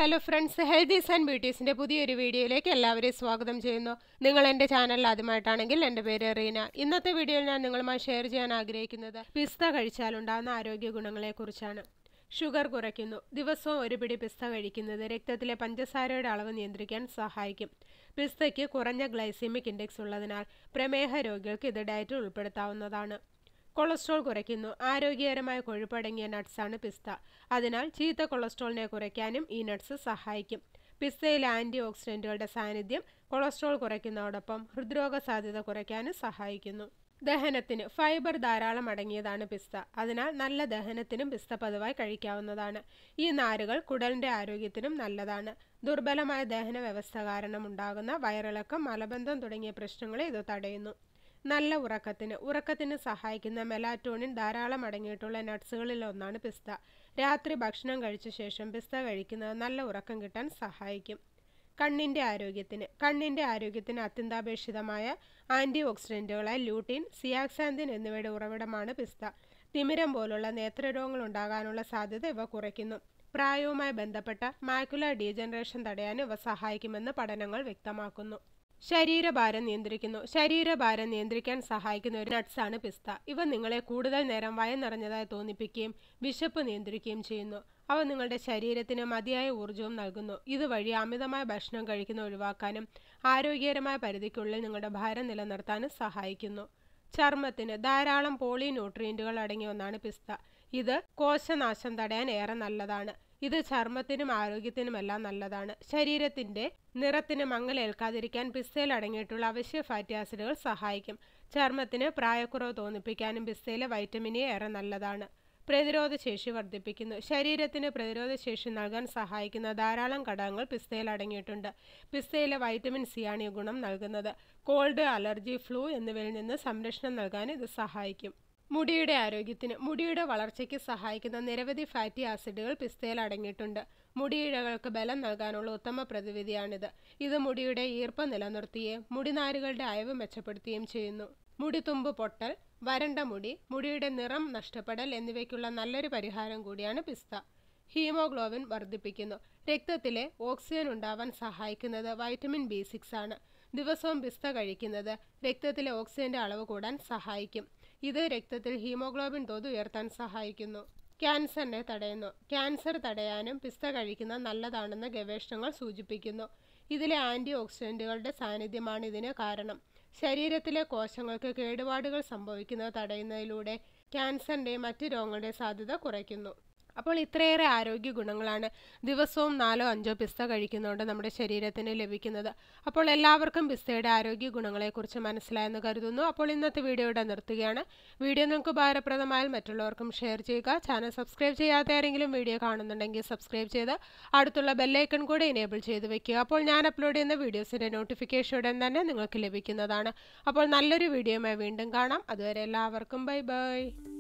hello friends healthies and ബ്യൂട്ടീസിൻ്റെ പുതിയൊരു വീഡിയോയിലേക്ക് എല്ലാവരെയും സ്വാഗതം ചെയ്യുന്നു നിങ്ങൾ എൻ്റെ ചാനൽ ആദ്യമായിട്ടാണെങ്കിൽ എൻ്റെ പേര് റീന ഇന്നത്തെ വീഡിയോയിൽ ഞാൻ നിങ്ങളുമായി ഷെയർ ചെയ്യാൻ ആഗ്രഹിക്കുന്നത് പിസ്ത കഴിച്ചാലുണ്ടാകുന്ന ആരോഗ്യ ഗുണങ്ങളെക്കുറിച്ചാണ് ഷുഗർ കുറയ്ക്കുന്നു ദിവസവും ഒരു പിടി പിസ്ത കഴിക്കുന്നത് രക്തത്തിലെ പഞ്ചസാരയുടെ അളവ് നിയന്ത്രിക്കാൻ സഹായിക്കും പിസ്തയ്ക്ക് കുറഞ്ഞ ഗ്ലൈസീമിക് ഇൻഡെക്സ് ഉള്ളതിനാൽ പ്രമേഹ രോഗികൾക്ക് ഇത് ഡയറ്റിൽ ഉൾപ്പെടുത്താവുന്നതാണ് കൊളസ്ട്രോൾ കുറയ്ക്കുന്നു ആരോഗ്യകരമായ കൊഴുപ്പടങ്ങിയ നട്ട്സാണ് പിസ്ത അതിനാൽ ചീത്ത കൊളസ്ട്രോളിനെ കുറയ്ക്കാനും ഈ നട്ട്സ് സഹായിക്കും പിസ്തയിലെ ആൻറ്റി ഓക്സിഡൻറ്റുകളുടെ സാന്നിധ്യം കൊളസ്ട്രോൾ കുറയ്ക്കുന്നതോടൊപ്പം ഹൃദ്രോഗ സാധ്യത കുറയ്ക്കാനും സഹായിക്കുന്നു ദഹനത്തിന് ഫൈബർ ധാരാളം അടങ്ങിയതാണ് പിസ്ത അതിനാൽ നല്ല ദഹനത്തിനും പിസ്ത പതിവായി കഴിക്കാവുന്നതാണ് ഈ നാരുകൾ കുടലിന്റെ ആരോഗ്യത്തിനും നല്ലതാണ് ദുർബലമായ ദഹന വ്യവസ്ഥ കാരണം ഉണ്ടാകുന്ന വയറിളക്കം മലബന്ധം തുടങ്ങിയ പ്രശ്നങ്ങളെ ഇത് തടയുന്നു നല്ല ഉറക്കത്തിന് ഉറക്കത്തിന് സഹായിക്കുന്ന മെലാറ്റോണിൻ ധാരാളം അടങ്ങിയിട്ടുള്ള നട്ട്സുകളിൽ ഒന്നാണ് പിസ്ത രാത്രി ഭക്ഷണം കഴിച്ച ശേഷം പിസ്ത കഴിക്കുന്നത് നല്ല ഉറക്കം കിട്ടാൻ സഹായിക്കും കണ്ണിൻ്റെ ആരോഗ്യത്തിന് കണ്ണിൻ്റെ ആരോഗ്യത്തിന് അത്യന്താപേക്ഷിതമായ ആൻറ്റി ഓക്സിഡൻറ്റുകളായ ലൂട്ടീൻ സിയാക്സാന്തിൻ എന്നിവയുടെ ഉറവിടമാണ് പിസ്ത തിമിരം പോലുള്ള നേത്രരോഗങ്ങൾ ഉണ്ടാകാനുള്ള സാധ്യത ഇവ കുറയ്ക്കുന്നു പ്രായവുമായി ബന്ധപ്പെട്ട മാക്കുലർ ഡീജനറേഷൻ തടയാൻ ഇവ സഹായിക്കുമെന്ന് പഠനങ്ങൾ വ്യക്തമാക്കുന്നു ശരീരഭാരം നിയന്ത്രിക്കുന്നു ശരീരഭാരം നിയന്ത്രിക്കാൻ സഹായിക്കുന്ന ഒരു നട്ട്സാണ് പിസ്ത ഇവ നിങ്ങളെ കൂടുതൽ നേരം വയനിറഞ്ഞതായി തോന്നിപ്പിക്കുകയും വിശപ്പ് നിയന്ത്രിക്കുകയും ചെയ്യുന്നു അവ നിങ്ങളുടെ ശരീരത്തിന് മതിയായ ഊർജവും നൽകുന്നു ഇതുവഴി അമിതമായ ഭക്ഷണം കഴിക്കുന്ന ഒഴിവാക്കാനും ആരോഗ്യകരമായ പരിധിക്കുള്ളിൽ നിങ്ങളുടെ ഭാരം നിലനിർത്താനും സഹായിക്കുന്നു ചർമ്മത്തിന് ധാരാളം പോളി ന്യൂട്രിയൻറ്റുകൾ അടങ്ങിയ ഒന്നാണ് പിസ്ത ഇത് കോശനാശം തടയാൻ ഏറെ നല്ലതാണ് ഇത് ചർമ്മത്തിനും ആരോഗ്യത്തിനുമെല്ലാം നല്ലതാണ് ശരീരത്തിന്റെ നിറത്തിന് മങ്ങലേൽക്കാതിരിക്കാൻ പിസ്തയിൽ അടങ്ങിയിട്ടുള്ള അവശ്യ ഫാറ്റി ആസിഡുകൾ സഹായിക്കും ചർമ്മത്തിന് പ്രായക്കുറവ് തോന്നിപ്പിക്കാനും പിസ്തയിലെ വൈറ്റമിൻ എ ഏറെ നല്ലതാണ് പ്രതിരോധ ശേഷി വർദ്ധിപ്പിക്കുന്നു ശരീരത്തിന് പ്രതിരോധ ശേഷി നൽകാൻ സഹായിക്കുന്ന ധാരാളം ഘടകങ്ങൾ പിസ്തയിൽ അടങ്ങിയിട്ടുണ്ട് പിസ്തയിലെ വൈറ്റമിൻ സി ആണ് ഈ ഗുണം നൽകുന്നത് കോൾഡ് അലർജി ഫ്ലൂ എന്നിവയിൽ നിന്ന് സംരക്ഷണം നൽകാൻ ഇത് സഹായിക്കും മുടിയുടെ ആരോഗ്യത്തിന് മുടിയുടെ വളർച്ചയ്ക്ക് സഹായിക്കുന്ന നിരവധി ഫാറ്റി ആസിഡുകൾ പിസ്തയിൽ അടങ്ങിയിട്ടുണ്ട് മുടിയിഴകൾക്ക് ബലം നൽകാനുള്ള ഉത്തമ പ്രതിവിധിയാണിത് ഇത് മുടിയുടെ ഈർപ്പം നിലനിർത്തുകയും മുടിനാരുകളുടെ അയവ് മെച്ചപ്പെടുത്തുകയും ചെയ്യുന്നു മുടിത്തുമ്പ് പൊട്ടൽ വരണ്ട മുടി മുടിയുടെ നിറം നഷ്ടപ്പെടൽ എന്നിവയ്ക്കുള്ള നല്ലൊരു പരിഹാരം കൂടിയാണ് പിസ്ത ഹീമോഗ്ലോബിൻ വർദ്ധിപ്പിക്കുന്നു രക്തത്തിലെ ഓക്സിജൻ ഉണ്ടാവാൻ സഹായിക്കുന്നത് വൈറ്റമിൻ ബി സിക്സ് ആണ് ദിവസവും പിസ്ത കഴിക്കുന്നത് രക്തത്തിലെ ഓക്സിജന്റെ അളവ് കൂടാൻ സഹായിക്കും ഇത് രക്തത്തിൽ ഹീമോഗ്ലോബിൻ തോത് ഉയർത്താൻ സഹായിക്കുന്നു ക്യാൻസറിനെ തടയുന്നു ക്യാൻസർ തടയാനും പിസ്ത കഴിക്കുന്നത് നല്ലതാണെന്ന് ഗവേഷണങ്ങൾ സൂചിപ്പിക്കുന്നു ഇതിലെ ആൻറ്റി ഓക്സിഡൻറ്റുകളുടെ സാന്നിധ്യമാണ് ഇതിന് കാരണം ശരീരത്തിലെ കോശങ്ങൾക്ക് കേടുപാടുകൾ സംഭവിക്കുന്നത് തടയുന്നതിലൂടെ ക്യാൻസറിൻ്റെയും മറ്റ് രോഗങ്ങളുടെയും സാധ്യത കുറയ്ക്കുന്നു അപ്പോൾ ഇത്രയേറെ ആരോഗ്യ ഗുണങ്ങളാണ് ദിവസവും നാലോ അഞ്ചോ പിസ്ത കഴിക്കുന്നതുകൊണ്ട് നമ്മുടെ ശരീരത്തിന് ലഭിക്കുന്നത് അപ്പോൾ എല്ലാവർക്കും പിസ്തയുടെ ആരോഗ്യ ഗുണങ്ങളെക്കുറിച്ച് മനസ്സിലായെന്ന് കരുതുന്നു അപ്പോൾ ഇന്നത്തെ വീഡിയോ ഇവിടെ നിർത്തുകയാണ് വീഡിയോ നിങ്ങൾക്ക് ഉപകാരപ്രദമായാൽ മറ്റുള്ളവർക്കും ഷെയർ ചെയ്യുക ചാനൽ സബ്സ്ക്രൈബ് ചെയ്യാത്ത ആരെങ്കിലും വീഡിയോ കാണുന്നുണ്ടെങ്കിൽ സബ്സ്ക്രൈബ് ചെയ്ത് അടുത്തുള്ള ബെല്ലൈക്കൺ കൂടെ എനേബിൾ ചെയ്ത് വെക്കുക അപ്പോൾ ഞാൻ അപ്ലോഡ് ചെയ്യുന്ന വീഡിയോസിൻ്റെ നോട്ടിഫിക്കേഷൻ ഉടൻ തന്നെ നിങ്ങൾക്ക് ലഭിക്കുന്നതാണ് അപ്പോൾ നല്ലൊരു വീഡിയോയുമായി വീണ്ടും കാണാം അതുവരെ എല്ലാവർക്കും ബൈ ബൈ